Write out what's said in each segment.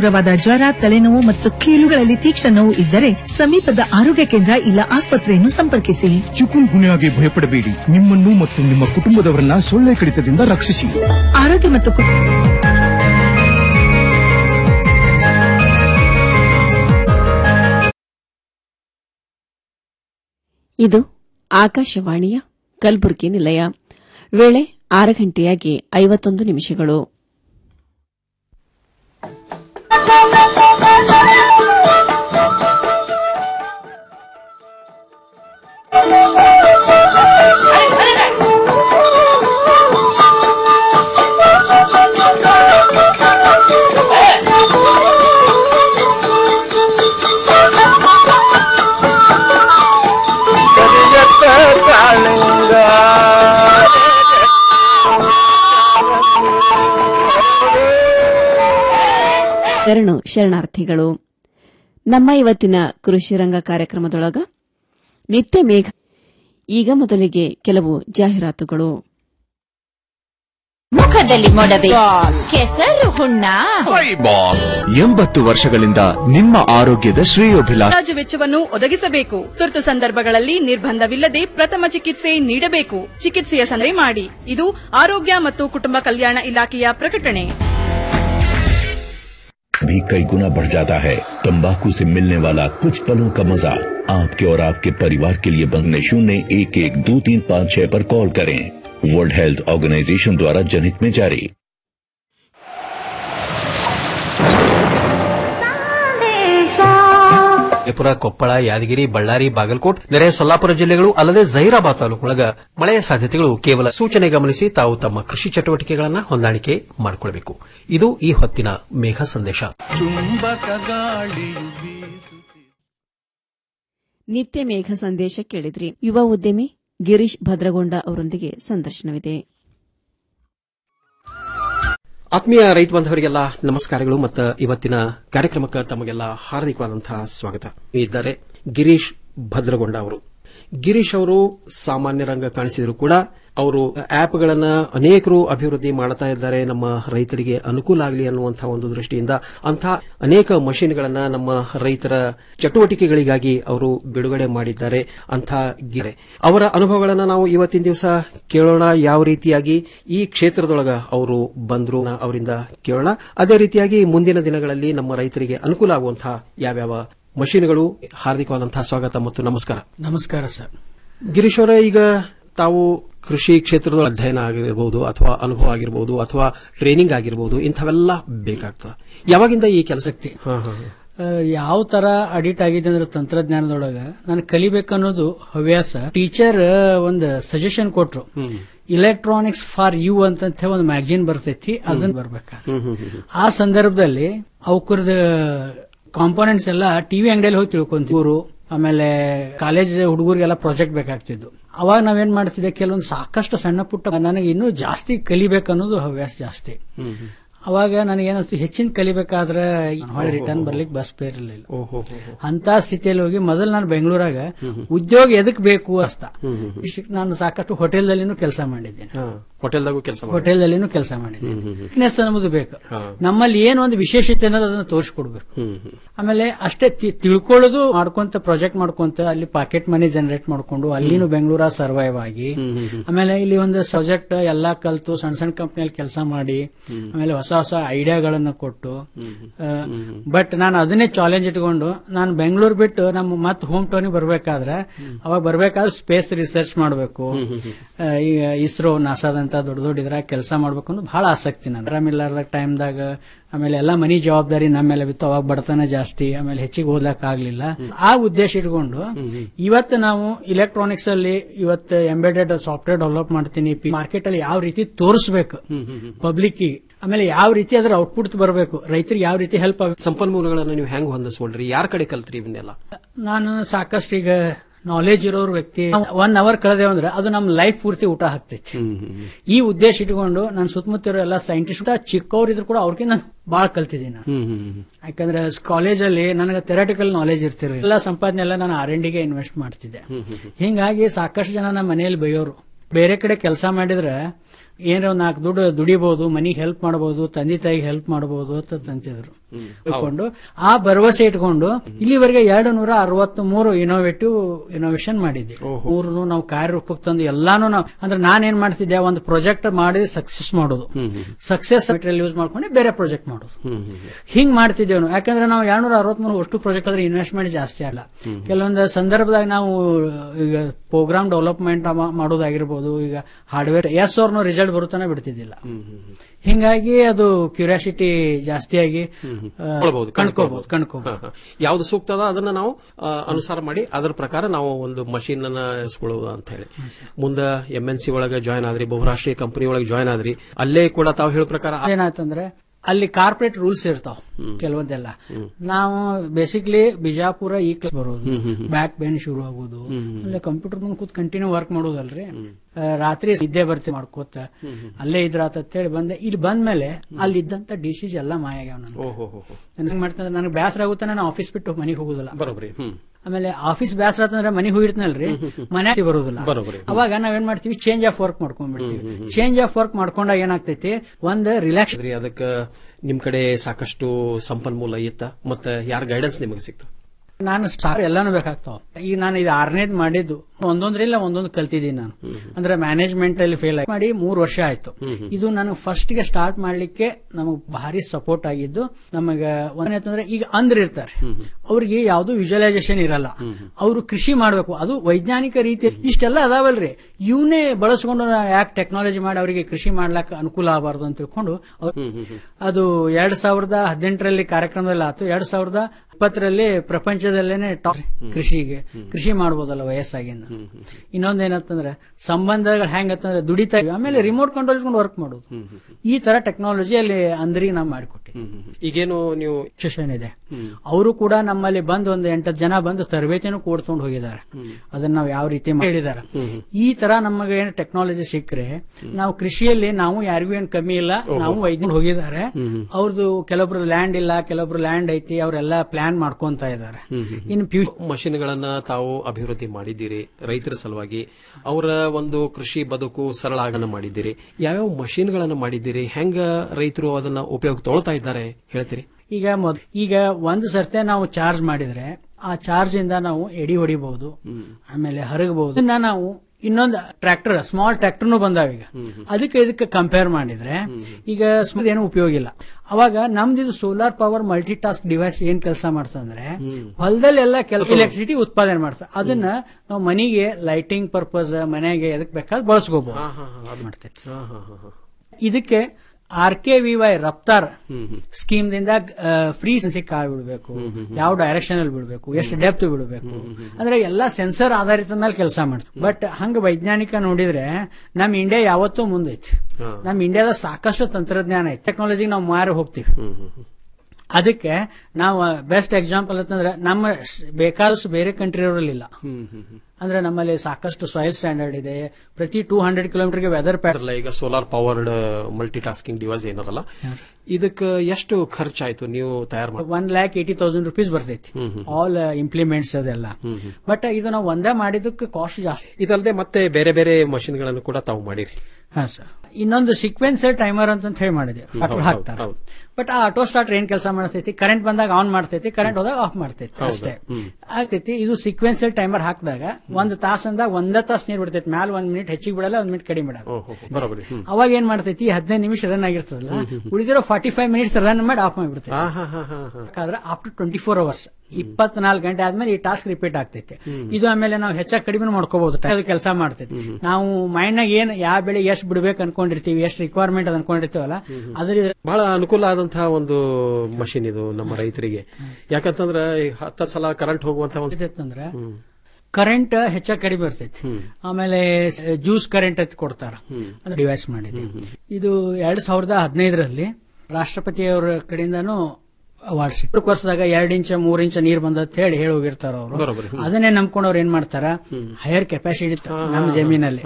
ಉಗ್ರವಾದ ಜ್ವರ ತಲೆನೋವು ಮತ್ತು ಕೀಲುಗಳಲ್ಲಿ ತೀಕ್ಷ್ಣ ನೋವು ಇದ್ದರೆ ಸಮೀಪದ ಆರೋಗ್ಯ ಕೇಂದ್ರ ಇಲ್ಲ ಆಸ್ಪತ್ರೆಯನ್ನು ಸಂಪರ್ಕಿಸಿ ಚಿಕುನ್ ಗುನ್ಯಾಗೆ ಭಯಪಡಬೇಡಿ ನಿಮ್ಮನ್ನು ಮತ್ತು ನಿಮ್ಮ ಕುಟುಂಬದವರನ್ನ ಸೊಳ್ಳೆ ಕಡಿತದಿಂದ ರಕ್ಷಿಸಿ ಆರೋಗ್ಯ ಮತ್ತು ಕು- ಇದು ಆಕಾಶವಾಣಿಯ ಕಲಬುರಗಿ ನಿಲಯ ವೇಳೆ ಆರು ಗಂಟೆಯಾಗಿ ಐವತ್ತೊಂದು ನಿಮಿಷಗಳು ಶರಣು ಶರಣಾರ್ಥಿಗಳು ನಮ್ಮ ಇವತ್ತಿನ ಕೃಷಿ ರಂಗ ಕಾರ್ಯಕ್ರಮದೊಳಗ ನಿತ್ಯ ಮೇಘ ಈಗ ಮೊದಲಿಗೆ ಕೆಲವು ಜಾಹೀರಾತುಗಳು ಮುಖದಲ್ಲಿ ಮೊಡವೆ ಕೆಸರು ಹುಣ್ಣ ಎಂಬತ್ತು ವರ್ಷಗಳಿಂದ ನಿಮ್ಮ ಆರೋಗ್ಯದ ಶ್ರೇಯೋಭಿಲಾಷ ಅಂದಾಜು ವೆಚ್ಚವನ್ನು ಒದಗಿಸಬೇಕು ತುರ್ತು ಸಂದರ್ಭಗಳಲ್ಲಿ ನಿರ್ಬಂಧವಿಲ್ಲದೆ ಪ್ರಥಮ ಚಿಕಿತ್ಸೆ ನೀಡಬೇಕು ಚಿಕಿತ್ಸೆಯ ಸಲಹೆ ಮಾಡಿ ಇದು ಆರೋಗ್ಯ ಮತ್ತು ಕುಟುಂಬ ಕಲ್ಯಾಣ ಇಲಾಖೆಯ ಪ್ರಕಟಣೆ भी कई गुना बढ़ जाता है तंबाकू से मिलने वाला कुछ पलों का मजा आपके और आपके परिवार के लिए बनने शून्य एक एक दो तीन पाँच छह पर कॉल करें वर्ल्ड हेल्थ ऑर्गेनाइजेशन द्वारा जनहित में जारी ವಿಜಯಪುರ ಕೊಪ್ಪಳ ಯಾದಗಿರಿ ಬಳ್ಳಾರಿ ಬಾಗಲಕೋಟ್ ನೆರೆಯ ಸೊಲ್ಲಾಪುರ ಜಿಲ್ಲೆಗಳು ಅಲ್ಲದೆ ಜಹೀರಾಬಾದ್ ತಾಲೂಕೊಳಗ ಮಳೆಯ ಸಾಧ್ಯತೆಗಳು ಕೇವಲ ಸೂಚನೆ ಗಮನಿಸಿ ತಾವು ತಮ್ಮ ಕೃಷಿ ಚಟುವಟಿಕೆಗಳನ್ನು ಹೊಂದಾಣಿಕೆ ಮಾಡಿಕೊಳ್ಳಬೇಕು ಇದು ಈ ಹೊತ್ತಿನ ಮೇಘ ಸಂದೇಶ ಚುಂಬಕ ಗಾಳಿಯು ನಿತ್ಯ ಮೇಘ ಸಂದೇಶ ಕೇಳಿದ್ರಿ ಯುವ ಉದ್ಯಮಿ ಗಿರೀಶ್ ಭದ್ರಗೊಂಡ ಅವರೊಂದಿಗೆ ಸಂದರ್ಶನವಿದೆ ಆತ್ಮೀಯ ರೈತ ಬಾಂಧವರಿಗೆಲ್ಲ ನಮಸ್ಕಾರಗಳು ಮತ್ತು ಇವತ್ತಿನ ಕಾರ್ಯಕ್ರಮಕ್ಕೆ ತಮಗೆಲ್ಲ ಹಾರ್ದಿಕವಾದಂತಹ ಸ್ವಾಗತ ಇದ್ದಾರೆ ಗಿರೀಶ್ ಭದ್ರಗೊಂಡ ಅವರು ಗಿರೀಶ್ ಅವರು ಸಾಮಾನ್ಯ ರಂಗ ಕಾಣಿಸಿದ್ರು ಕೂಡ ಅವರು ಆಪ್ಗಳನ್ನ ಅನೇಕರು ಅಭಿವೃದ್ಧಿ ಮಾಡ್ತಾ ಇದ್ದಾರೆ ನಮ್ಮ ರೈತರಿಗೆ ಅನುಕೂಲ ಆಗಲಿ ಅನ್ನುವಂತಹ ಒಂದು ದೃಷ್ಟಿಯಿಂದ ಅಂಥ ಅನೇಕ ಮಷಿನ್ಗಳನ್ನ ನಮ್ಮ ರೈತರ ಚಟುವಟಿಕೆಗಳಿಗಾಗಿ ಅವರು ಬಿಡುಗಡೆ ಮಾಡಿದ್ದಾರೆ ಅಂಥ ಗಿರೆ ಅವರ ಅನುಭವಗಳನ್ನ ನಾವು ಇವತ್ತಿನ ದಿವಸ ಕೇಳೋಣ ಯಾವ ರೀತಿಯಾಗಿ ಈ ಕ್ಷೇತ್ರದೊಳಗ ಅವರು ಬಂದ್ರು ಅವರಿಂದ ಕೇಳೋಣ ಅದೇ ರೀತಿಯಾಗಿ ಮುಂದಿನ ದಿನಗಳಲ್ಲಿ ನಮ್ಮ ರೈತರಿಗೆ ಅನುಕೂಲ ಆಗುವಂತಹ ಯಾವ್ಯಾವ ಮಷಿನ್ಗಳು ಹಾರ್ದಿಕವಾದಂತಹ ಸ್ವಾಗತ ಮತ್ತು ನಮಸ್ಕಾರ ನಮಸ್ಕಾರ ಸರ್ ಗಿರೀಶ್ ಅವರೇ ಈಗ ತಾವು ಕೃಷಿ ಕ್ಷೇತ್ರದ ಅಧ್ಯಯನ ಆಗಿರಬಹುದು ಅಥವಾ ಅನುಭವ ಆಗಿರಬಹುದು ಅಥವಾ ಟ್ರೈನಿಂಗ್ ಆಗಿರಬಹುದು ಇಂಥವೆಲ್ಲ ಬೇಕಾಗ್ತದೆ ಯಾವಾಗಿಂದ ಈ ಕೆಲಸಕ್ಕೆ ಹಾ ಹಾ ಹಾ. ಆ, ಯಾವ ತರ ಅಡಿಟ್ ಆಗಿದೆ ಅಂದ್ರೆ ತಂತ್ರಜ್ಞಾನದೊಳಗ ನಾನು ಕಲಿಬೇಕನ್ನೋದು ಹವ್ಯಾಸ ಟೀಚರ್ ಒಂದು ಸಜೆಷನ್ ಕೊಟ್ರು ಇಲೆಕ್ಟ್ರಾನಿಕ್ಸ್ ಫಾರ್ ಯು ಅಂತ ಒಂದು ಮ್ಯಾಗಝಿನ್ ಬರ್ತೈತಿ ಅದನ್ನ ಬರ್ಬೇಕ ಆ ಸಂದರ್ಭದಲ್ಲಿ ಅವಕರದ ಕಾಂಪೋನೆಂಟ್ಸ್ ಎಲ್ಲ ಟಿವಿ ಅಂಗಡಿಯಲ್ಲಿ ಹೋಗಿ ತಿಳ್ಕೊಂತೀವಿ ಇವರು ಆಮೇಲೆ ಕಾಲೇಜ್ ಹುಡುಗರಿಗೆಲ್ಲ ಪ್ರಾಜೆಕ್ಟ್ ಬೇಕಾಗ್ತಿದ್ದು ಅವಾಗ ನಾವೇನ್ ಮಾಡ್ತಿದ್ದೆ ಕೆಲವೊಂದು ಸಾಕಷ್ಟು ಸಣ್ಣ ಪುಟ್ಟ ನನಗೆ ಇನ್ನೂ ಜಾಸ್ತಿ ಕಲಿಬೇಕನ್ನೋದು ಹವ್ಯಾಸ ಜಾಸ್ತಿ ಅವಾಗ ನನಗೆ ಏನಿಸ್ತು ಹೆಚ್ಚಿನ ಕಲಿಬೇಕಾದ್ರೆ ಹೊಳೆ ರಿಟರ್ನ್ ಬರ್ಲಿಕ್ಕೆ ಬಸ್ ಪೇ ಇರಲಿಲ್ಲ ಅಂತ ಸ್ಥಿತಿಯಲ್ಲಿ ಹೋಗಿ ಮೊದಲು ನಾನು ಬೆಂಗಳೂರಾಗ ಉದ್ಯೋಗ ಎದಕ್ ಬೇಕು ಅಸ್ತ ಇಷ್ಟಕ್ಕೆ ನಾನು ಸಾಕಷ್ಟು ಹೋಟೆಲ್ದಲ್ಲಿನೂ ಕೆಲಸ ಮಾಡಿದ್ದೇನೆ ಹಾ, ಹೋಟೆಲ್ದಾಗೂ ಕೆಲಸ ಹೋಟೆಲ್ದಲ್ಲಿನೂ ಕೆಲಸ ಮಾಡಿದ್ದೇನೆ ಫಿಟ್ನೆಸ್ ಅನ್ನೋದು ಬೇಕು ನಮ್ಮಲ್ಲಿ ಏನು ಒಂದು ವಿಶೇಷತೆ ಅನ್ನೋದು ಅದನ್ನ ತೋರಿಸ್ಕೊಡ್ಬೇಕು ಆಮೇಲೆ ಅಷ್ಟೇ ತಿ- ತಿಳ್ಕೊಳ್ಳೋದು ಮಾಡ್ಕೊಂತ ಪ್ರಾಜೆಕ್ಟ್ ಮಾಡ್ಕೊಂತ ಅಲ್ಲಿ ಪಾಕೆಟ್ ಮನಿ ಜನರೇಟ್ ಮಾಡ್ಕೊಂಡು ಅಲ್ಲಿನೂ ಬೆಂಗಳೂರ ಸರ್ವೈವ್ ಆಗಿ ಆಮೇಲೆ ಇಲ್ಲಿ ಒಂದು ಪ್ರಾಜೆಕ್ಟ್ ಎಲ್ಲಾ ಕಲ್ತು ಸಣ್ಣ ಸಣ್ಣ ಕಂಪ್ನಿಯಲ್ಲಿ ಕೆಲಸ ಮಾಡಿ ಆಮೇಲೆ ಹೊಸ ಹೊಸ ಐಡಿಯಾಗಳನ್ನ ಕೊಟ್ಟು ಬಟ್ ನಾನು ಅದನ್ನೇ ಚಾಲೆಂಜ್ ಇಟ್ಕೊಂಡು ನಾನು ಬೆಂಗಳೂರು ಬಿಟ್ಟು ನಮ್ಮ ಮತ್ತೆ ಹೋಮ್ ಟೌನಿಗೆ ಬರ್ಬೇಕಾದ್ರೆ ಅವಾಗ ಬರ್ಬೇಕಾದ್ರೆ ಸ್ಪೇಸ್ ರಿಸರ್ಚ್ ಮಾಡಬೇಕು ಈಗ ಇಸ್ರೋ ನಾಸಾದಂತ ದೊಡ್ಡ ದೊಡ್ಡ ಇದ್ರಾಗ ಕೆಲಸ ಮಾಡ್ಬೇಕು ಅನ್ನೋದು ಬಹಳ ಆಸಕ್ತಿ ನಾನು ಆರಾಮಿಲ್ಲಾರ್ದಾಗ ಟೈಮ್ದಾಗ ಆಮೇಲೆ ಎಲ್ಲಾ ಮನಿ ಜವಾಬ್ದಾರಿ ನಮ್ಮ ಮೇಲೆ ಬಿತ್ತು ಅವಾಗ ಬಡತನ ಜಾಸ್ತಿ ಆಮೇಲೆ ಹೆಚ್ಚಿಗೆ ಓದ್ಲಕ್ ಆಗ್ಲಿಲ್ಲ ಆ ಉದ್ದೇಶ ಇಟ್ಕೊಂಡು ಇವತ್ತು ನಾವು ಇಲೆಕ್ಟ್ರಾನಿಕ್ಸ್ ಅಲ್ಲಿ ಇವತ್ತು ಎಂಬೆಡೆಡ್ ಸಾಫ್ಟ್ವೇರ್ ಡೆವಲಪ್ ಮಾಡ್ತೀನಿ ಮಾರ್ಕೆಟ್ ಅಲ್ಲಿ ಯಾವ ರೀತಿ ತೋರಿಸ್ಬೇಕು ಪಬ್ಲಿಕ್ ಆಮೇಲೆ ಯಾವ ರೀತಿ ಅದ್ರ ಔಟ್ಪುಟ್ ಬರಬೇಕು ರೈತರಿಗೆ ಯಾವ ರೀತಿ ಹೆಲ್ಪ್ ಆಗುತ್ತೆ ಸಂಪನ್ಮೂಲಗಳನ್ನು ನೀವು ಹೆಂಗ್ ಹೊಂದಿಸ್ಕೊಂಡ್ರಿ ಯಾರ ಕಡೆ ಕಲ್ತ್ರಿ ಇವನ್ನೆಲ್ಲ ನಾನು ಸಾಕಷ್ಟು ಈಗ ನಾಲೆಜ್ ಇರೋರ್ ವ್ಯಕ್ತಿ ಒನ್ ಅವರ್ ಕಳೆದೇವ್ ಅಂದ್ರೆ ಅದು ನಮ್ಮ ಲೈಫ್ ಪೂರ್ತಿ ಊಟ ಹಾಕ್ತೈತಿ ಈ ಉದ್ದೇಶ ಇಟ್ಕೊಂಡು ನಾನು ಸುತ್ತಮುತ್ತ ಇರೋ ಎಲ್ಲ ಸೈಂಟಿಸ್ಟ್ ಚಿಕ್ಕವರಿದ್ರು ಕೂಡ ಅವ್ರಿಗೆ ನಾನು ಬಾಳ್ ಕಲ್ತಿದ್ದೀನಿ ನಾನು ಯಾಕಂದ್ರೆ ಕಾಲೇಜಲ್ಲಿ ನನಗೆ ಥೆರಾಟಿಕಲ್ ನಾಲೆಜ್ ಇರ್ತಿರಲಿಲ್ಲ ಎಲ್ಲ ಸಂಪಾದನೆ ಎಲ್ಲ ನಾನು ಆರ್ ಎನ್ ಡಿಗೆ ಇನ್ವೆಸ್ಟ್ ಮಾಡ್ತಿದ್ದೆ ಹಿಂಗಾಗಿ ಸಾಕಷ್ಟು ಜನ ನಮ್ಮ ಮನೆಯಲ್ಲಿ ಬೈಯೋರು ಬೇರೆ ಕಡೆ ಕೆಲಸ ಮಾಡಿದ್ರೆ ಏನಾರ ಒಂದ್ ನಾಲ್ಕು ದುಡ್ಡು ದುಡಿಬಹುದು ಮನಿಗೆ ಹೆಲ್ಪ್ ಮಾಡಬಹುದು ತಂದೆ ತಾಯಿಗೆ ಹೆಲ್ಪ್ ಮಾಡಬಹುದು ಅಂತ ಅಂತಿದ್ರು ಇಟ್ಕೊಂಡು ಆ ಭರವಸೆ ಇಟ್ಕೊಂಡು ಇಲ್ಲಿವರೆಗೆ ಎರಡು ನೂರ ಅರವತ್ತ್ ಮೂರು ಇನೋವೇಟಿವ್ ಇನೋವೇಷನ್ ಮಾಡಿದ್ದೆ ಮೂರು ನಾವು ಕಾರ್ಯರೂಪಕ್ಕೆ ತಂದು ಎಲ್ಲಾನು ನಾವು ಅಂದ್ರೆ ನಾನ್ ಏನ್ ಮಾಡ್ತಿದ್ದೆ ಒಂದು ಪ್ರಾಜೆಕ್ಟ್ ಮಾಡಿ ಸಕ್ಸಸ್ ಮಾಡೋದು ಸಕ್ಸಸ್ ಮೆಟೀರಿಯಲ್ ಯೂಸ್ ಮಾಡ್ಕೊಂಡು ಬೇರೆ ಪ್ರಾಜೆಕ್ಟ್ ಮಾಡೋದು ಹಿಂಗ್ ಮಾಡ್ತಿದ್ದೇವೆ ನಾವು ಯಾಕಂದ್ರೆ ನಾವು ಎರಡ್ನೂರ ಅರವತ್ಮೂರು ಅಷ್ಟು ಪ್ರಾಜೆಕ್ಟ್ ಆದ್ರೆ ಇನ್ವೆಸ್ಟ್ಮೆಂಟ್ ಜಾಸ್ತಿ ಅಲ್ಲ ಕೆಲವೊಂದು ಸಂದರ್ಭದಾಗ ನಾವು ಈಗ ಪ್ರೋಗ್ರಾಮ್ ಡೆವಲಪ್ಮೆಂಟ್ ಮಾಡೋದಾಗಿರ್ಬೋದು ಈಗ ಹಾರ್ಡ್ವೇರ್ ಎಸ್ ಅವ್ರನ್ನ ರಿಸಲ್ಟ್ ಬರುತ್ತಾನೆ ಬಿಡ್ತಿದ್ದಿಲ್ಲ ಹಿಂಗಾಗಿ ಅದು ಕ್ಯೂರಿಯಾಸಿಟಿ ಜಾಸ್ತಿಯಾಗಿ ಆ, ಕಳ್ಕೊಳ್ಬಹುದು, ಕಣ್ಕೋಬಹುದು ಕಣ್ಕೋಬಹುದು ಯಾವ್ದು ಸೂಕ್ತ ಅದ ಅದನ್ನ ನಾವು ಆ, ಅನುಸಾರ ಮಾಡಿ ಅದರ ಪ್ರಕಾರ ನಾವು ಒಂದು ಮಷೀನ್ ಅನ್ನ ಇಸ್ಕೊಳ್ಳೋದು ಅಂತ ಹೇಳಿ ಮುಂದ ಎಂ ಎನ್ ಸಿ ಒಳಗೆ ಜಾಯ್ನ್ ಆದ್ರಿ ಬಹುರಾಷ್ಟ್ರೀಯ ಕಂಪನಿ ಒಳಗೆ ಜಾಯ್ನ್ ಆದ್ರಿ ಅಲ್ಲೇ ಕೂಡ ತಾವು ಹೇಳೋ ಪ್ರಕಾರ ಏನಾಯ್ತಂದ್ರೆ ಅಲ್ಲಿ ಕಾರ್ಪೊರೇಟ್ ರೂಲ್ಸ್ ಇರ್ತಾವ ಕೆಲವೊಂದೆಲ್ಲ ನಾವು ಬೇಸಿಕ್ಲಿ ಬಿಜಾಪುರ ಈ ಕ್ಲಾಸ್ ಬರೋದು ಬ್ಯಾಕ್ ಬೆನ್ ಶುರು ಆಗೋದು ಅಲ್ಲೇ ಕಂಪ್ಯೂಟರ್ ಮುಂದೆ ಕೂತ್ ಕಂಟಿನ್ಯೂ ವರ್ಕ್ ಮಾಡೋದಲ್ರಿ ಆ, ರಾತ್ರಿ ನಿದ್ದೆ ಬರ್ತಿ ಮಾಡ್ಕೋತ ಅಲ್ಲೇ ಇದ್ರಾತ ಹೇಳಿ ಬಂದೆ ಇಲ್ಲಿ ಬಂದ್ಮೇಲೆ ಅಲ್ಲಿ ಇದ್ದಂತ ಡಿಸೀಸ್ ಎಲ್ಲ ಮಾಯಾಗ್ಯಾವ ನಾನು ಓಹೋ ಹೋ ನನಗೆ ಮಾಡ್ತಂದ್ರೆ ನನಗೆ ಬೇಸರ ಆಗುತ್ತೆ ನಾನು ಆಫೀಸ್ ಬಿಟ್ಟು ಮನೆಗೆ ಹೋಗುದಿಲ್ಲ ಬರೋಬ್ರಿ ಹ್ಮ್ ಆಮೇಲೆ ಆಫೀಸ್ ಬೇಸರ ಆತಂದ್ರೆ ಮನೆಗೆ ಹೋಗಿರ್ತೀನಲ್ರಿ ಮನೆ ಬರೋದಿಲ್ಲ ಬರೋಬ್ಬರಿ. ಅವಾಗ ನಾವೇನ್ ಮಾಡ್ತೀವಿ ಚೇಂಜ್ ಆಫ್ ವರ್ಕ್ ಮಾಡ್ಕೊಂಡ್ಬಿಡ್ತೀವಿ ಚೇಂಜ್ ಆಫ್ ವರ್ಕ್ ಮಾಡ್ಕೊಂಡಾಗ ಏನಾಗ್ತೈತಿ ಒಂದ್ ರಿಲ್ಯಾಕ್ಸ್ ಅದ್ರಿ ಅದಕ್ಕ ನಿಮ್ ಕಡೆ ಸಾಕಷ್ಟು ಸಂಪನ್ಮೂಲ ಇತ್ತ ಮತ್ತ ಯಾರ ಗೈಡೆನ್ಸ್ ನಿಮಗೆ ಸಿಕ್ತು ನಾನು ಸ್ಟಾರ್ ಎಲ್ಲಾನು ಬೇಕಾಗ್ತಾವ ಈಗ ನಾನು ಇದು ಆರನೇದ್ ಮಾಡಿದ್ದು ಒಂದೊಂದ್ರಿಲ್ಲ ಒಂದೊಂದು ಕಲ್ತಿದ್ದೀನಿ ನಾನು ಅಂದ್ರೆ ಮ್ಯಾನೇಜ್ಮೆಂಟ್ ಅಲ್ಲಿ ಫೇಲ್ ಆಗಿ ಮಾಡಿ ಮೂರ್ ವರ್ಷ ಆಯ್ತು ಇದು ನಾನು ಫಸ್ಟ್ ಗೆ ಸ್ಟಾರ್ಟ್ ಮಾಡ್ಲಿಕ್ಕೆ ನಮಗ್ ಭಾರಿ ಸಪೋರ್ಟ್ ಆಗಿದ್ದು ನಮಗ ಒಂದೇತಂದ್ರೆ ಈಗ ಅಂದ್ರ ಇರ್ತಾರೆ ಅವ್ರಿಗೆ ಯಾವ್ದು ವಿಜುವಲೈಸೇಷನ್ ಇರಲ್ಲ ಅವರು ಕೃಷಿ ಮಾಡ್ಬೇಕು ಅದು ವೈಜ್ಞಾನಿಕ ರೀತಿ ಇಷ್ಟೆಲ್ಲ ಅದಾವಲ್ರಿ ಇವನೇ ಬಳಸ್ಕೊಂಡು ಯಾಕೆ ಟೆಕ್ನಾಲಜಿ ಮಾಡಿ ಅವರಿಗೆ ಕೃಷಿ ಮಾಡ್ಲಾಕ ಅನುಕೂಲ ಆಗಬಾರ್ದು ಅಂತ ತಿಳ್ಕೊಂಡು ಅವ್ರು- ಅದು ಎರಡ್ ಸಾವಿರದ ಹದಿನೆಂಟರಲ್ಲಿ ಕಾರ್ಯಕ್ರಮದಲ್ಲಿ ಆಯ್ತು ಎರಡ್ ಸಾವಿರದ ಇಪ್ಪತ್ತರಲ್ಲಿ ಪ್ರಪಂಚದಲ್ಲೇನೆ ಟಾಪ್ ಕೃಷಿಗೆ ಕೃಷಿ ಮಾಡ್ಬೋದಲ್ಲ ವಯಸ್ಸಾಗಿಂದ ಇನ್ನೊಂದೇನಂತಂದ್ರೆ ಸಂಬಂಧಗಳು ಹೆಂಗತ್ತಂದ್ರೆ ದುಡಿತಾ ಇವೆ ಆಮೇಲೆ ರಿಮೋಟ್ ಕಂಟ್ರೋಲ್ ಇಟ್ಕೊಂಡು ವರ್ಕ್ ಮಾಡೋದು ಈ ತರ ಟೆಕ್ನಾಲಜಿ ಅಲ್ಲಿ ಅಂದ್ರಿಗೆ ನಾವು ಮಾಡಿಕೊಟ್ಟಿವಿ ಈಗೇನು ನೀವು ಸೆಷನ್ ಇದೆ ಅವರು ಕೂಡ ನಮ್ಮಲ್ಲಿ ಬಂದು ಒಂದು ಎಂಟತ್ತು ಜನ ಬಂದು ತರಬೇತಿನೂ ಕೊಡ್ಕೊಂಡು ಹೋಗಿದ್ದಾರೆ ಅದನ್ನ ನಾವು ಯಾವ ರೀತಿ ಮಾಡಿ ಹೇಳಿದ್ದಾರೆ ಈ ತರ ನಮಗೆ ಏನು ಟೆಕ್ನಾಲಜಿ ಸಿಕ್ಕರೆ ನಾವು ಕೃಷಿಯಲ್ಲಿ ನಾವು ಯಾರಿಗೂ ಏನ್ ಕಮ್ಮಿ ಇಲ್ಲ ನಾವು ವೈದ್ಯರು ಹೋಗಿದ್ದಾರೆ ಅವ್ರದ್ದು ಕೆಲವೊಬ್ರು ಲ್ಯಾಂಡ್ ಇಲ್ಲ ಕೆಲವೊಬ್ರು ಲ್ಯಾಂಡ್ ಐತಿ ಅವರೆಲ್ಲ ಪ್ಲಾನ್ ಮಾಡ್ಕೊಂತ ಇದ್ದಾರೆ ಇನ್ನು ಫ್ಯೂಚರ್ ಮಷಿನ್ಗಳನ್ನ ತಾವು ಅಭಿವೃದ್ಧಿ ಮಾಡಿದ್ದೀರಿ ರೈತರ ಸಲುವಾಗಿ ಅವರ ಒಂದು ಕೃಷಿ ಬದುಕು ಸರಳ ಆಗನ ಮಾಡಿದ್ದೀರಿ ಯಾವ್ಯಾವ ಮಷಿನ್ಗಳನ್ನ ಮಾಡಿದ್ದೀರಿ ಹೆಂಗ ರೈತರು ಅದನ್ನ ಉಪಯೋಗ ತೊಗೊಳ್ತಾ ಇದ್ದಾರೆ ಹೇಳ್ತೀರಿ ಈಗ ಮೊದ್ ಈಗ ಒಂದು ಸರ್ತೆ ನಾವು ಚಾರ್ಜ್ ಮಾಡಿದ್ರೆ ಆ ಚಾರ್ಜ್ ಇಂದ ನಾವು ಎಡಿ ಹೊಡಿಬಹುದು ಆಮೇಲೆ ಹರಗಬಹುದು ಇದನ್ನ ನಾವು ಇನ್ನೊಂದು ಟ್ರ್ಯಾಕ್ಟರ್ ಸ್ಮಾಲ್ ಟ್ರ್ಯಾಕ್ಟರ್ನು ಬಂದಾವ ಈಗ ಅದಕ್ಕೆ ಇದಕ್ಕೆ ಕಂಪೇರ್ ಮಾಡಿದ್ರೆ ಈಗ ಸ್ಮ- ಏನು ಉಪಯೋಗ ಇಲ್ಲ ಅವಾಗ ನಮ್ದು ಇದು solar power multi task device ಏನ್ ಕೆಲಸ ಮಾಡ್ತಂದ್ರೆ ಹೊಲದಲ್ಲೆಲ್ಲ ಕೆಲ ಎಲೆಕ್ಟ್ರಿಸಿಟಿ ಉತ್ಪಾದನೆ ಮಾಡ್ತಾರೆ ಅದನ್ನ ನಾವು ಮನೆಗೆ ಲೈಟಿಂಗ್ ಪರ್ಪಸ್ ಮನೆಗೆ ಎದಕ್ ಬೇಕಾದ್ರೆ ಬಳಸ್ಕೋಬಹುದು ಮಾಡ್ತೈತಿ ಇದಕ್ಕೆ R K V Y Raftaar scheme ದಿಂದ ಫ್ರೀ ಸೆನ್ಸಿ ಕಾಳ್ ಬಿಡಬೇಕು ಯಾವ ಡೈರೆಕ್ಷನ್ ಅಲ್ಲಿ ಬಿಡಬೇಕು ಎಷ್ಟು ಡೆಪ್ತ್ ಬಿಡಬೇಕು ಅಂದ್ರೆ ಎಲ್ಲಾ ಸೆನ್ಸರ್ ಆಧಾರಿತ ಮೇಲೆ ಕೆಲಸ ಮಾಡ್ತೀವಿ ಬಟ್ ಹಂಗ ವೈಜ್ಞಾನಿಕ ನೋಡಿದ್ರೆ ನಮ್ ಇಂಡಿಯಾ ಯಾವತ್ತೂ ಮುಂದೈತಿ ನಮ್ ಇಂಡಿಯಾದ ಸಾಕಷ್ಟು ತಂತ್ರಜ್ಞಾನ ಐತಿ ಟೆಕ್ನಾಲಜಿ ನಾವು ಮಾರಿ ಹೋಗ್ತೀವಿ ಅದಕ್ಕೆ ನಾವು ಬೆಸ್ಟ್ ಎಕ್ಸಾಂಪಲ್ ಅಂತಂದ್ರೆ ನಮ್ಮ sh- ಬೇಕಾದಷ್ಟು ಬೇರೆ ಕಂಟ್ರಿ ಅವರಲ್ಲಿಲ್ಲ ಅಂದ್ರೆ ನಮ್ಮಲ್ಲಿ ಸಾಕಷ್ಟು ಸಾಯಿಲ್ ಸ್ಟ್ಯಾಂಡರ್ಡ್ ಇದೆ ಪ್ರತಿ ಟೂ ಹಂಡ್ರೆಡ್ ಕಿಲೋಮೀಟರ್ಗೆ ವೆದರ್ ಪ್ಯಾಟರ್ನ್ ಅದ್ರಲ್ಲ ಈಗ solar powered multi tasking device ಏನದಲ್ಲ ಇದಕ್ಕೆ ಎಷ್ಟು ಖರ್ಚಾಯ್ತು ನೀವು ತಯಾರು ಮಾಡಿ one lakh eighty thousand rupees ಬರ್ತೈತಿ ಆಲ್ ಇಂಪ್ಲಿಮೆಂಟ್ಸ್ ಅದೆಲ್ಲ ಬಟ್ ಇದು ನಾವು ಒಂದೇ ಮಾಡಿದಕ್ಕೆ ಕಾಸ್ಟ್ ಜಾಸ್ತಿ ಇದಲ್ಲದೆ ಮತ್ತೆ ಬೇರೆ ಬೇರೆ ಮಷಿನ್ಗಳನ್ನು ಕೂಡ ತಾವು ಮಾಡಿರಿ ಹಾ ಸರ್ ಇನ್ನೊಂದು ಸೀಕ್ವೆನ್ಸರ್ ಟೈಮರ್ ಅಂತ ಹೇಳಿ ಮಾಡಿದೆ ಹೌದು, ಹಾಕ್ತಾರೆ ಹೌದು. ಬಟ್ ಆ ಆಟೋ ಸ್ಟಾರ್ಟರ್ ಏನ್ ಕೆಲಸ ಮಾಡ್ತೈತಿ ಕರೆಂಟ್ ಬಂದಾಗ ಆನ್ ಮಾಡ್ತೈತಿ ಕರೆಂಟ್ ಹೋದಾಗ ಆಫ್ ಮಾಡ್ತೈತಿ ಅಷ್ಟೇ ಆಗ್ತೈತಿ ಇದು ಸೀಕ್ವೆನ್ಸಲ್ ಟೈಮರ್ ಹಾಕಿದಾಗ ಒಂದ್ ತಾಸಂದಾಗ ಒಂದೇ ತಾಸ್ ನೀರ್ ಬಿಡ್ತೈತಿ ಮ್ಯಾಲ ಒಂದ್ ಮಿನಿಟ್ ಹೆಚ್ಚಿಗೆ ಬಿಡಲ್ಲ ಒಂದ್ ಮಿನಿಟ್ ಕಡಿಮೆ ಬಿಡಲ್ಲ ಓಹೋ ಬರೋಬರಿ ಹ್ಮ್ ಅವಾಗ ಏನ್ ಮಾಡ್ತೈತಿ ಹದಿನೈದು ನಿಮಿಷ ರನ್ ಆಗಿರ್ತದಲ್ಲ ಉಳಿದಿರೋ ಫಾರ್ಟಿ ಫೈವ್ ಮಿನಿಟ್ಸ್ ರನ್ ಮಾಡಿ ಆಫ್ ಮಾಡಿಬಿಡ್ತೈತಿ ಹಾ ಹಾ ಹಾ ಹಾ ಹಾ ಯಾಕಂದ್ರೆ ಆಫ್ಟರ್ ಟ್ವೆಂಟಿ ಫೋರ್ ಅವರ್ಸ್ ಇಪ್ಪತ್ನಾಲ್ಕು ಗಂಟೆ ಆದ್ಮೇಲೆ ಈ ಟಾಸ್ಕ್ ರಿಪೀಟ್ ಆಗ್ತೈತೆ ಇದು ಆಮೇಲೆ ನಾವು ಹೆಚ್ಚಾಗಿ ಕಡಿಮೆ ಮಾಡ್ಕೋಬಹುದು ಅದು ಕೆಲಸ ಮಾಡ್ತೈತಿ ನಾವು ಮೈಂಡ್ನಾಗ ಏನ್ ಯಾವ ಬೆಳೆ ಎಷ್ಟು ಬಿಡ್ಬೇಕು ಅನ್ಕೊಂಡಿರ್ತೀವಿ ಎಷ್ಟು ರಿಕ್ವೈರ್ಮೆಂಟ್ ಅದ್ ಅನ್ಕೊಂಡಿರ್ತೀವಲ್ಲ ಅದ್ರ ಇದ್ರ- ಬಹಳ ಅನುಕೂಲ ಆದಂತಹ ಒಂದು ಮಷಿನ್ ಇದು ನಮ್ಮ ರೈತರಿಗೆ ಯಾಕಂತಂದ್ರೆ ಈ ಹತ್ತ ಸಲ ಕರೆಂಟ್ ಹೋಗುವಂತ ಒಂದು ಅಂದ್ರೆ ಕರೆಂಟ್ ಹೆಚ್ಚಾಗಿ ಕಡಿಮೆ ಇರ್ತೈತಿ ಆಮೇಲೆ ಜ್ಯೂಸ್ ಕರೆಂಟ್ ಅಂತ ಕೊಡ್ತಾರ ಡಿವೈಸ್ ಮಾಡಿದೆ ಇದು ಎರಡ್ ಸಾವಿರದ ಹದಿನೈದರಲ್ಲಿ ರಾಷ್ಟ್ರಪತಿಯವರ ಕಡೆಯಿಂದಾನು ಅವಾರ್ಡ್ ಸಿಕ್ ವರ್ಷದಾಗ ಎರಡ್ ಇಂಚ ಮೂರ್ ಇಂಚ ನೀರ್ ಬಂದತ್ ಹೇಳಿ ಹೇಳಿ ಹೋಗಿರ್ತಾರ ಅವರು ಬರೋಬ್ಬರಿ. ಅದನ್ನೇ ನಂಬ್ಕೊಂಡು ಅವ್ರು ಏನ್ ಮಾಡ್ತಾರ ಹೈಯರ್ ಕೆಪಾಸಿಟಿ ನಮ್ಮ ಜಮೀನಲ್ಲಿ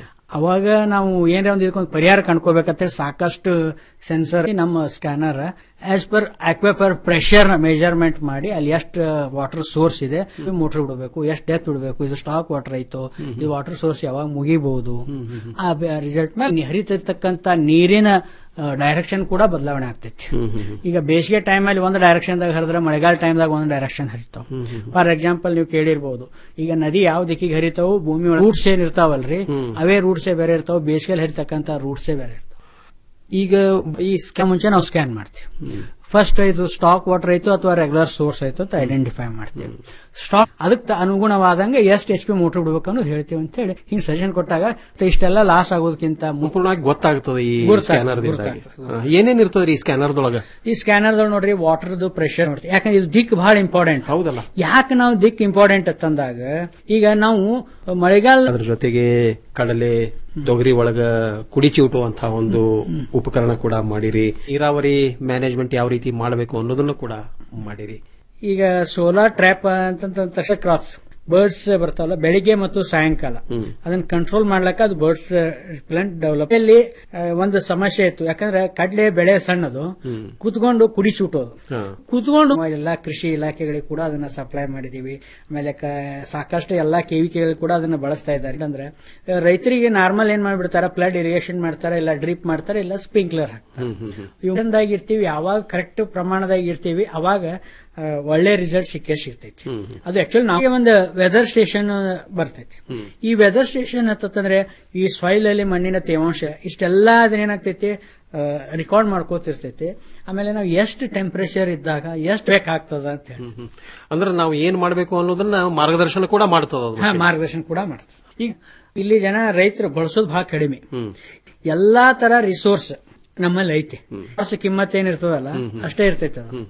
ಅವಾಗ ನಾವು ಏನಾರ ಒಂದು ಇದಕ್ಕೊಂದು ಪರಿಹಾರ ಕಂಡ್ಕೋಬೇಕಂತೇಳಿ ಸಾಕಷ್ಟು ಸೆನ್ಸರ್ ನಮ್ಮ scanner as per aquifer pressure measurement ಮಾಡಿ ಅಲ್ಲಿ ಎಷ್ಟು ವಾಟರ್ ಸೋರ್ಸ್ ಇದೆ ಮೋಟರ್ ಬಿಡಬೇಕು ಎಷ್ಟು ಡೆತ್ ಬಿಡಬೇಕು ಇದು ಸ್ಟಾಕ್ ವಾಟರ್ ಐತೋ ಇದು ವಾಟರ್ ಸೋರ್ಸ್ ಯಾವಾಗ ಮುಗಿಬಹುದು ಆ ರಿಸಲ್ಟ್ ಮೇಲೆ ಹರಿತಿರ್ತಕ್ಕಂತ ನೀರಿನ ಡೈರೆಕ್ಷನ್ ಕೂಡ ಬದಲಾವಣೆ ಆಗ್ತೈತಿ ಈಗ ಬೇಸಿಗೆ ಟೈಮಲ್ಲಿ ಒಂದು ಡೈರೆಕ್ಷನ್ ದಾಗ ಹರಿದ್ರೆ ಮಳೆಗಾಲ ಟೈಮ್ದಾಗ ಒಂದು ಡೈರೆಕ್ಷನ್ ಹರಿತಾವ ಫಾರ್ ಎಕ್ಸಾಂಪಲ್ ನೀವು ಕೇಳಿರ್ಬೋದು ಈಗ ನದಿ ಯಾವ ದಿಕ್ಕಿಗೆ ಹರಿತಾವು ಭೂಮಿ ರೂಟ್ಸ್ ಏನ್ ಇರ್ತಾವಲ್ರಿ ಅವೇ ರೂಟ್ಸೇ ಬೇರೆ ಇರ್ತಾವ ಬೇಸಿಗೆಯಲ್ಲಿ ಹರಿತಕ್ಕಂತ ರೂಟ್ಸೇ ಬೇರೆ ಇರ್ತಾವ ಈಗ ಈ ಸ್ಕ್ಯಾನ್ ಮುಂಚೆ ನಾವು ಸ್ಕ್ಯಾನ್ ಮಾಡ್ತೀವಿ ಫಸ್ಟ್ ಇದು ಸ್ಟಾಕ್ ವಾಟರ್ ಐತೋ ಅಥವಾ ರೆಗ್ಯುಲರ್ ಸೋರ್ಸ್ ಐತೋ ಅಂತ ಐಡೆಂಟಿಫೈ ಮಾಡ್ತೀವಿ ಸ್ಟಾಕ್ ಅದಕ್ಕೆ ಅನುಗುಣವಾದಂಗೆ ಎಷ್ಟು ಎಚ್ ಪಿ ಮೋಟರ್ ಬಿಡ್ಬೇಕು ಅನ್ನೋದು ಹೇಳ್ತೀವಿ ಅಂತ ಹೇಳಿ ಹಿಂಗ್ ಸಜೆಷನ್ ಕೊಟ್ಟಾಗ ತ ಇಷ್ಟೆಲ್ಲ ಲಾಸ್ ಆಗೋದಕ್ಕಿಂತ ಮು- ಸಂಪೂರ್ಣವಾಗಿ ಗೊತ್ತಾಗ್ತದೆ ಈ ಗೊತ್ತಾಗ್ತದೆ, ಸ್ಕ್ಯಾನರ್ ಏನೇನ್ ಇರ್ತದ್ರಿ ಈ ಸ್ಕ್ಯಾನರ್ದೊಳಗ ಈ ಸ್ಕ್ಯಾನರ್ ನೋಡ್ರಿ ವಾಟರ್ದು ಪ್ರೆಷರ್ ನೋಡ್ತೀವಿ ಯಾಕಂದ್ರೆ ಇದು ದಿಕ್ ಬಹಳ ಇಂಪಾರ್ಟೆಂಟ್ ಹೌದಲ್ಲ ಯಾಕೆ ನಾವು ದಿಕ್ ಇಂಪಾರ್ಟೆಂಟ್ ಅಂತಂದಾಗ ಈಗ ನಾವು ಮಳೆಗಾಲ ಅದ್ರ ಜೊತೆಗೆ ಕಡಲೆ ತೊಗರಿ ಒಳಗ ಕುಡಿ ಚಿವುಟುವಂತಹ ಒಂದು ಉಪಕರಣ ಕೂಡ ಮಾಡಿರಿ ನೀರಾವರಿ ಮ್ಯಾನೇಜ್ಮೆಂಟ್ ಯಾವ ರೀತಿ ಮಾಡಬೇಕು ಅನ್ನೋದನ್ನು ಕೂಡ ಮಾಡಿರಿ ಈಗ ಸೋಲಾರ್ ಟ್ರ್ಯಾಪ್ ಅಂತಂತ ತಕ್ಷಣ ಕ್ರಾಪ್ಸ್ ಬರ್ಡ್ಸ್ ಬರ್ತಾವಲ್ಲ ಬೆಳಿಗ್ಗೆ ಮತ್ತು ಸಾಯಂಕಾಲ ಅದನ್ನ ಕಂಟ್ರೋಲ್ ಮಾಡ್ಲಕ್ಕ ಅದು ಬರ್ಡ್ಸ್ ಪ್ಲಾಂಟ್ ಡೆವಲಪ್ ಇಲ್ಲಿ ಆ, ಒಂದು ಸಮಸ್ಯೆ ಇತ್ತು ಯಾಕಂದ್ರೆ ಕಡ್ಲೆ ಬೆಳೆ ಸಣ್ಣದು ಕೂತ್ಕೊಂಡು ಕುಡಿ ಸುಟ್ಟೋದು ಹಾ. ಕೂತ್ಕೊಂಡು ಎಲ್ಲಾ ಕೃಷಿ ಇಲಾಖೆಗಳಿಗೆ ಕೂಡ ಅದನ್ನ ಸಪ್ಲೈ ಮಾಡಿದೀವಿ ಆಮೇಲೆ ಕ- ಸಾಕಷ್ಟು ಎಲ್ಲಾ ಕೇವಿಕೆಗಳು ಕೂಡ ಅದನ್ನ ಬಳಸ್ತಾ ಇದ್ದಾರೆ ಅಂದ್ರೆ ಆ, ರೈತರಿಗೆ ನಾರ್ಮಲ್ ಏನ್ ಮಾಡ್ಬಿಡ್ತಾರೆ ಫ್ಲಡ್ ಇರಿಗೇಷನ್ ಮಾಡ್ತಾರೆ ಇಲ್ಲ ಡ್ರಿಪ್ ಮಾಡ್ತಾರೆ ಇಲ್ಲ ಸ್ಪ್ರಿಂಕ್ಲರ್ ಹಾಕ್ತಾರೆ ಇವಂದಾಗಿ ಇರ್ತೀವಿ ಯಾವಾಗ ಕರೆಕ್ಟ್ ಪ್ರಮಾಣದಾಗ ಇರ್ತೀವಿ ಅವಾಗ ಆ, ಒಳ್ಳೆ ರಿಸಲ್ಟ್ ಸಿಕ್ಕೇ ಸಿಗ್ತೈತಿ ಅದು ಆಕ್ಚುಲಿ ನಾವು ಒಂದು ವೆದರ್ ಸ್ಟೇಷನ್ ಬರ್ತೈತಿ ಈ ವೆದರ್ ಸ್ಟೇಷನ್ ಅಂತಂದ್ರೆ ಈ ಸಾಯಿಲ್ ಅಲ್ಲಿ ಮಣ್ಣಿನ ತೇವಾಂಶ ಇಷ್ಟೆಲ್ಲ ಅದನ್ನೇನಾಗ್ತೈತಿ ರೆಕಾರ್ಡ್ ಮಾಡ್ಕೋತಿರ್ತೈತಿ ಆಮೇಲೆ ನಾವು ಎಷ್ಟು ಟೆಂಪರೇಚರ್ ಇದ್ದಾಗ ಎಷ್ಟು ಬೇಕಾಗ್ತದ ಅಂತ ಹೇಳಿ ಅಂದ್ರೆ ನಾವು ಏನ್ ಮಾಡಬೇಕು ಅನ್ನೋದನ್ನ ಮಾರ್ಗದರ್ಶನ ಕೂಡ ಮಾಡ್ತದ ಅದು. ಹಾ, ಮಾರ್ಗದರ್ಶನ ಕೂಡ ಮಾಡ್ತಾರೆ ಈಗ ಇಲ್ಲಿ ಜನ ರೈತರು ಬಳಸೋದು ಬಹಳ ಕಡಿಮೆ ಎಲ್ಲಾ ತರ ರಿಸೋರ್ಸ್ ನಮ್ಮಲ್ಲಿ ಐತಿ ಅಷ್ಟು ಕಿಮ್ಮತ್ ಏನಿರ್ತದಲ್ಲ ಅಷ್ಟೇ ಇರ್ತೈತೆ ಅದು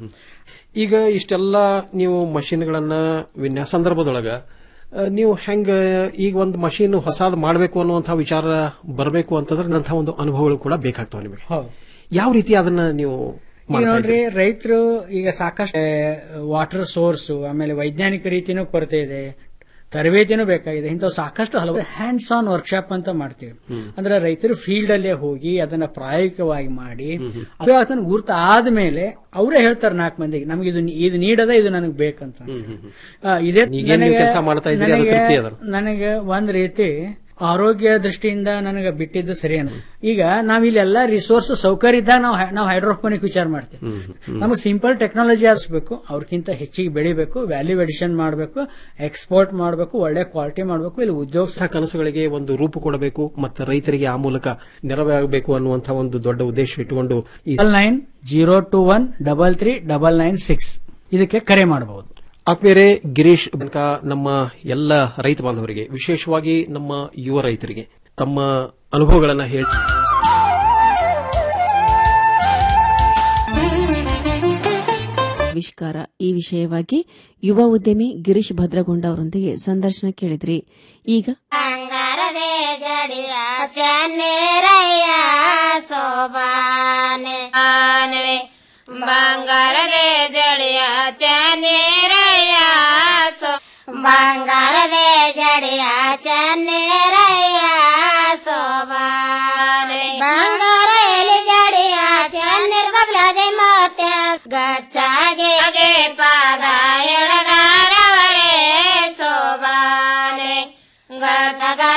ಈಗ ಇಷ್ಟೆಲ್ಲ ನೀವು ಮಷಿನ್ಗಳನ್ನ ವಿನ್ಯಾಸ ಸಂದರ್ಭದೊಳಗ ಆ, ನೀವು ಹೆಂಗ ಈಗ ಒಂದು ಮಷೀನ್ ಹೊಸಾದ್ ಮಾಡಬೇಕು ಅನ್ನುವಂತಹ ವಿಚಾರ ಬರಬೇಕು ಅಂತಂದ್ರೆ ನಂತಹ ಒಂದು ಅನುಭವಗಳು ಕೂಡ ಬೇಕಾಗ್ತಾವ ನಿಮಗೆ ಹೌದು ಯಾವ ರೀತಿ ಅದನ್ನ ನೀವು ಈಗ ಮಾಡ್ತಾ ನೋಡ್ರಿ ರೈತರು ಈಗ ಸಾಕಷ್ಟು ವಾಟರ್ ಸೋರ್ಸ್ ಆಮೇಲೆ ವೈಜ್ಞಾನಿಕ ರೀತಿನೂ ಕೊರತೆ ಇದೆ ತರಬೇತಿನೂ ಬೇಕಾಗಿದೆ ಇಂಥವು ಸಾಕಷ್ಟು ಹಲವು ಹ್ಯಾಂಡ್ಸ್ ಆನ್ ವರ್ಕ್ಶಾಪ್ ಅಂತ ಮಾಡ್ತೀವಿ ಅಂದ್ರೆ ರೈತರು ಫೀಲ್ಡ್ ಅಲ್ಲೇ ಹೋಗಿ ಅದನ್ನ ಪ್ರಾಯೋಗಿಕವಾಗಿ ಮಾಡಿ ಅದು ಅದನ್ನ ಗುರ್ತ ಆದ್ಮೇಲೆ ಅವರೇ ಹೇಳ್ತಾರೆ ನಾಲ್ಕು ಮಂದಿಗೆ ನಮ್ಗೆ ಇದು ಇದು ನೀಡದ ಇದು ನನಗೆ ಬೇಕಂತ ಆ, ಇದೇ ಈಗೇನ್ ನೀವು ನನಗೆ- ಕೆಲ್ಸ ಮಾಡ್ತಾ ಇದ್ದೀರಿ, ಅದು ನನಗೆ- ತೃಪ್ತಿ ಅದ? ನನಗೆ ಒಂದ್ ರೀತಿ ಆರೋಗ್ಯ ದೃಷ್ಟಿಯಿಂದ ನನಗೆ ಬಿಟ್ಟಿದ್ದು ಸರಿ ಅನ್ನ ಈಗ ನಾವ್ ಇಲ್ಲೆಲ್ಲ ರಿಸೋರ್ಸ್ ಸೌಕರ್ಯ ಇದ್ದಾಗ ನಾವು ನಾವು ಹೈಡ್ರೋಫೋನಿಕ್ ವಿಚಾರ ಮಾಡ್ತೀವಿ ನಮಗೆ ಸಿಂಪಲ್ ಟೆಕ್ನಾಲಜಿ ಆರಿಸಬೇಕು ಅವ್ರಕ್ಕಿಂತ ಹೆಚ್ಚಿಗೆ ಬೆಳಿಬೇಕು ವ್ಯಾಲ್ಯೂ ಎಡಿಷನ್ ಮಾಡಬೇಕು ಎಕ್ಸ್ಪೋರ್ಟ್ ಮಾಡಬೇಕು ಒಳ್ಳೆ ಕ್ವಾಲಿಟಿ ಮಾಡಬೇಕು ಇಲ್ಲಿ ಉದ್ಯೋಗ ಇಂಥ ಕನಸುಗಳಿಗೆ ಒಂದು ರೂಪ ಕೊಡಬೇಕು ಮತ್ತು ರೈತರಿಗೆ ಆ ಮೂಲಕ ನೆರವಾಗಬೇಕು ಅನ್ನುವಂತಹ ಒಂದು ದೊಡ್ಡ ಉದ್ದೇಶ ಇಟ್ಟುಕೊಂಡು ಈ double nine zero two one double three double nine six ಇದಕ್ಕೆ ಕರೆ ಮಾಡಬಹುದು ಆತ್ಮೀಯರೇ ಗಿರೀಶ್ ತನಕ ನಮ್ಮ ಎಲ್ಲ ರೈತ ಬಾಂಧವರಿಗೆ ವಿಶೇಷವಾಗಿ ನಮ್ಮ ಯುವ ರೈತರಿಗೆ ತಮ್ಮ ಅನುಭವಗಳನ್ನ ಹೇಳಿ ಆವಿಷ್ಕಾರ ಈ ವಿಷಯವಾಗಿ ಯುವ ಉದ್ಯಮಿ ಗಿರೀಶ್ ಭದ್ರಗೊಂಡ ಅವರೊಂದಿಗೆ ಸಂದರ್ಶನ ಕೇಳಿದ್ರಿ ಈಗ ಬಂಗಾರದೆ ಜಡಿಯ ಚನ್ನೇರಯ್ಯ ಸೋಬಾನೆ ಆನ್ವೆ ಬಂಗಾರದೆ ಜಡಿಯ ಚನ್ನೇರಯ್ಯ ಸೋ ಬಂಗಾರದೆ ಜಡಿಯ ಚನ್ನೇರಯ್ಯ ಸೋಬಾನೆ ಬಂಗಾರ ಎಲಿ ಜಡಿಯ ಚನ್ನಿರ್ ಬಬ್ಲದೆ ಮೋತ್ಯ ಗಚ್ಚಾಗೆ ಪಾದ ಎಡದಾರವರೇ ಸೋಬಾನೆ ಗತಗ